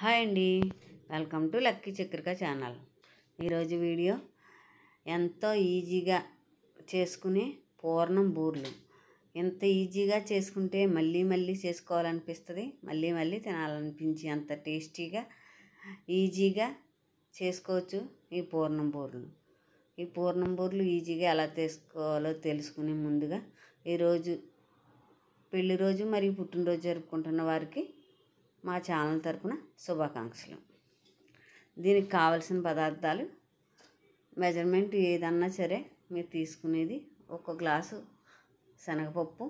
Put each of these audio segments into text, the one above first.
hi అండి welcome to lucky Chakrika channel ఈరోజు video ఎంతో ఈజీగా చేసుకునే పూర్ణం బూర్లు ఎంత ఈజీగా చేసుకుంటే మళ్ళీ మళ్ళీ చేసుకోవాలనిపిస్తుంది మళ్ళీ మళ్ళీ తినాలనిపించి అంత టేస్టీగా ఈజీగా చేసుకోవచ్చు ఈ పూర్ణం బూర్లు ఈ పూర్ణం బూర్లు ఈజీగా ఎలా చేసుకోవాలో తెలుసుకునే ముందుగా ఈరోజు పెళ్లి రోజు మరియు పుట్టినరోజు జరుపుకుంటున్న వారికి మా ఛానల్ తరపున శుభాకాంక్షలు దీనికి కావలసిన పదార్థాలు మెజర్మెంట్ ఏదన్నా సరే మీరు తీసుకునేది ఒక గ్లాసు శనగపప్పు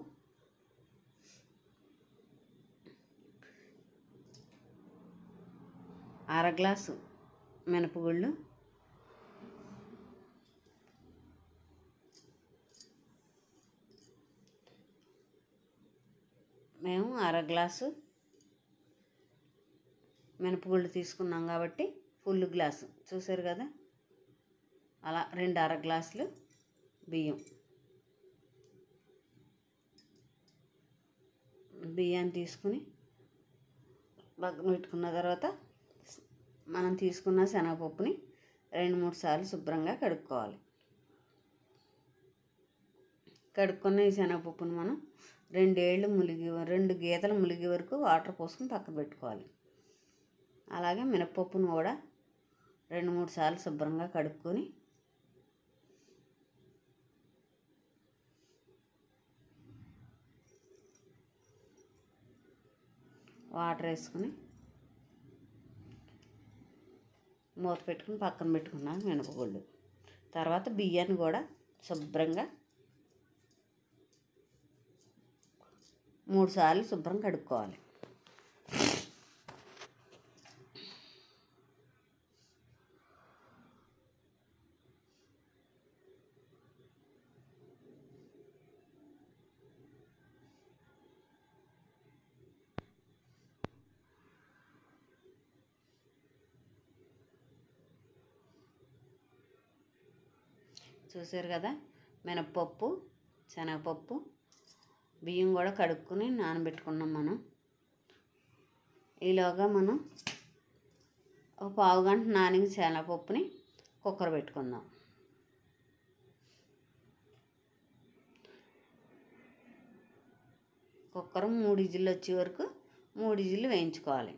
అర గ్లాసు మినపగుళ్ళు మేము అర గ్లాసు మినపగుళ్ళు తీసుకున్నాం కాబట్టి ఫుల్ గ్లాసు చూసారు కదా అలా రెండు అర గ్లాసులు బియ్యం బియ్యాన్ని తీసుకుని పక్కన పెట్టుకున్న తర్వాత మనం తీసుకున్న శనగపప్పుని రెండు మూడు సార్లు శుభ్రంగా కడుక్కోవాలి కడుక్కున్న ఈ శనగపప్పుని మనం రెండేళ్ళు ములిగి రెండు గీతలు ములిగే వరకు వాటర్ పోసుకుని పక్కన పెట్టుకోవాలి అలాగే మినపప్పును కూడా రెండు మూడు సార్లు శుభ్రంగా కడుక్కొని వాటర్ వేసుకుని మూత పెట్టుకుని పక్కన పెట్టుకున్నాను మినపగుళ్ళు తర్వాత బియ్యాన్ని కూడా శుభ్రంగా మూడు సార్లు శుభ్రం కడుక్కోవాలి చూసారు కదా మినప్పప్పు శనగపప్పు బియ్యం కూడా కడుక్కొని నానబెట్టుకున్నాం మనం ఈలోగా మనం ఒక పావు గంట నానిన శనగపప్పుని కుక్కర్ పెట్టుకుందాం కుక్కర్ మూడు ఇజిల్లు వచ్చే వరకు మూడు ఇజిల్లు వేయించుకోవాలి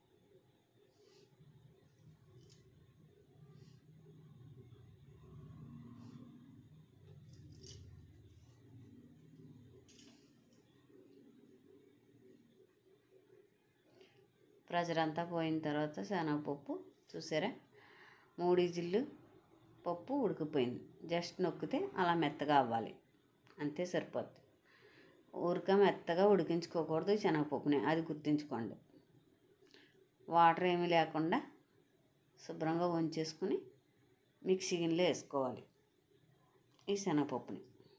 ప్రెషర్ అంతా పోయిన తర్వాత శనగపప్పు చూసారా మూడు ఇజిల్లు పప్పు ఉడికిపోయింది జస్ట్ నొక్కితే అలా మెత్తగా అవ్వాలి అంతే సరిపోద్ది ఊరిక మెత్తగా ఉడికించుకోకూడదు శనగపప్పుని అది గుర్తుంచుకోండి వాటర్ ఏమీ లేకుండా శుభ్రంగా వంచేసుకుని మిక్సీ గిన్నెలో వేసుకోవాలి ఈ శనగపప్పుని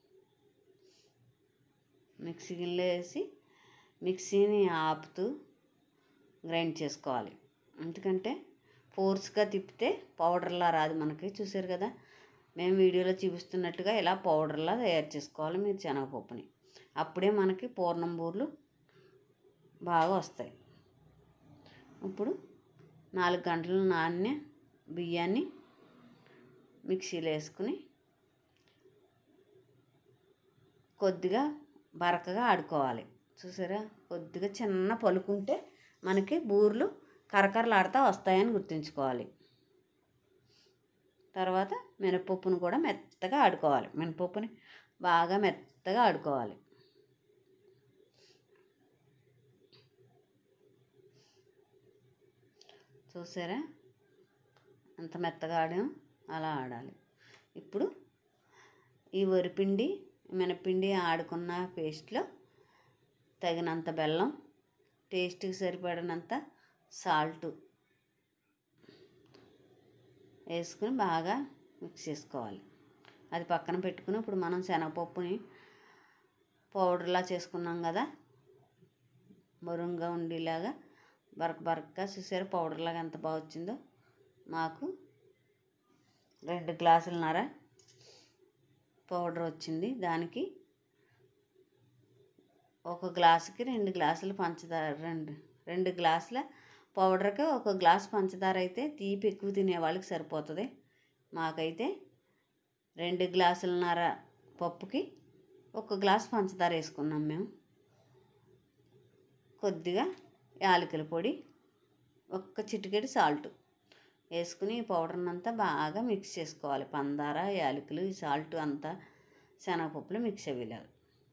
మిక్సీ గిన్నెలో వేసి మిక్సీని ఆపుతూ గ్రైండ్ చేసుకోవాలి ఎందుకంటే ఫోర్స్గా తిప్పితే పౌడర్లా రాదు మనకి చూసారు కదా మేము వీడియోలో చూపిస్తున్నట్టుగా ఇలా పౌడర్లా తయారు చేసుకోవాలి మీరు శనగపప్పుని అప్పుడే మనకి పూర్ణం బూర్లు బాగా వస్తాయి ఇప్పుడు నాలుగు గంటలు నాన్య బియ్యాన్ని మిక్సీలో వేసుకుని కొద్దిగా బరకగా ఆడుకోవాలి చూసారా కొద్దిగా చిన్న పలుకుంటే మనకి బూర్లు కరకరలాడుతూ వస్తాయని గుర్తుంచుకోవాలి తర్వాత మినపప్పును కూడా మెత్తగా ఆడుకోవాలి మినపప్పుని బాగా మెత్తగా ఆడుకోవాలి చూసారా అంత మెత్తగా ఆడాం అలా ఆడాలి ఇప్పుడు ఈ వరిపిండి మినపిండి ఆడుకున్న పేస్ట్లో తగినంత బెల్లం టేస్ట్కి సరిపడినంత సాల్ట్ వేసుకుని బాగా మిక్స్ చేసుకోవాలి అది పక్కన పెట్టుకుని ఇప్పుడు మనం శనగపప్పుని పౌడర్లా చేసుకున్నాం కదా బరుంగా ఉండేలాగా బరక బరకగా చూసారు పౌడర్లాగా ఎంత బాగా వచ్చిందో మాకు రెండు గ్లాసులన్నర పౌడర్ వచ్చింది దానికి ఒక గ్లాసుకి రెండు గ్లాసులు పంచదార రెండు రెండు గ్లాసుల పౌడర్కి ఒక గ్లాస్ పంచదార అయితే తీపి ఎక్కువ తినే వాళ్ళకి సరిపోతుంది మాకైతే రెండు గ్లాసులన్నర పప్పుకి ఒక గ్లాస్ పంచదార వేసుకున్నాం మేము కొద్దిగా యాలకుల పొడి ఒక్క చిటికెడు సాల్ట్ వేసుకుని ఈ పౌడర్ని అంతా బాగా మిక్స్ చేసుకోవాలి పందార యాలకులు ఈ సాల్ట్ అంతా శనగపప్పులు మిక్స్ అయ్యేలాగా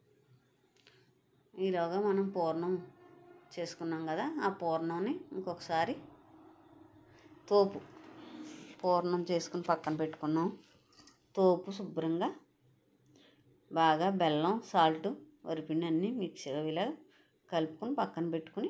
ఈలోగా మనం పూర్ణం చేసుకున్నాం కదా ఆ పూర్ణంని ఇంకొకసారి తోపు పూర్ణం చేసుకుని పక్కన పెట్టుకున్నాం తోపు శుభ్రంగా బాగా బెల్లం సాల్ట్ వరిపిండి అన్నీ మిక్స్ ఇలా కలుపుకొని పక్కన పెట్టుకుని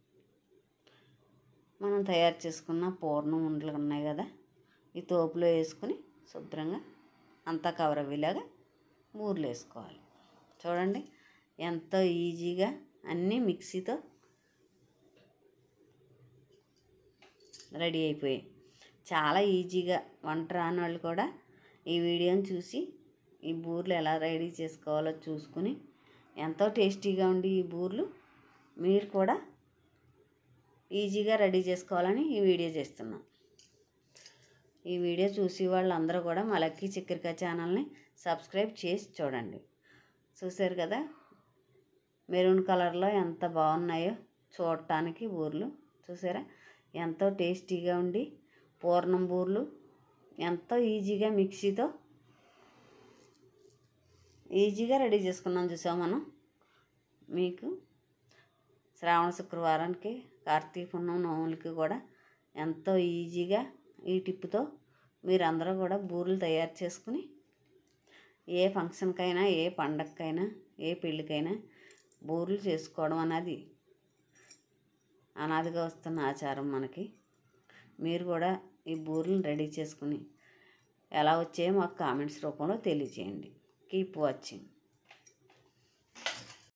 మనం తయారు చేసుకున్న పూర్ణం ఉండలు ఉన్నాయి కదా ఈ తోపులో వేసుకుని శుభ్రంగా అంతా కవర్ అయ్యేలాగా బూర్లు వేసుకోవాలి చూడండి ఎంతో ఈజీగా అన్నీ మిక్సీతో రెడీ అయిపోయాయి చాలా ఈజీగా వంట రాని వాళ్ళు కూడా ఈ వీడియోని చూసి ఈ బూర్లు ఎలా రెడీ చేసుకోవాలో చూసుకుని ఎంతో టేస్టీగా ఉండి ఈ బూర్లు మీరు కూడా ఈజీగా రెడీ చేసుకోవాలని ఈ వీడియో చేస్తున్నాం ఈ వీడియో చూసి వాళ్ళందరూ కూడా మా లక్కీ చిక్కరికాయ ఛానల్ని సబ్స్క్రైబ్ చేసి చూడండి చూసారు కదా మెరూన్ కలర్లో ఎంత బాగున్నాయో చూడటానికి బూర్లు చూసారా ఎంతో టేస్టీగా ఉండి పూర్ణం బూర్లు ఎంతో ఈజీగా మిక్సీతో ఈజీగా రెడీ చేసుకున్నాం చూసాం మనం మీకు శ్రావణ శుక్రవారానికి కార్తీక పున్నం నోములకి కూడా ఎంతో ఈజీగా ఈ టిప్పుతో మీరు అందరూ కూడా బూరెలు తయారు చేసుకుని ఏ ఫంక్షన్కైనా ఏ పండగకైనా ఏ పెళ్ళికైనా బూరెలు చేసుకోవడం అనేది అనాదిగా వస్తున్న ఆచారం మనకి మీరు కూడా ఈ బూరెలను రెడీ చేసుకుని ఎలా వచ్చాయో మాకు కామెంట్స్ రూపంలో తెలియచేయండి కీప్ వాచింగ్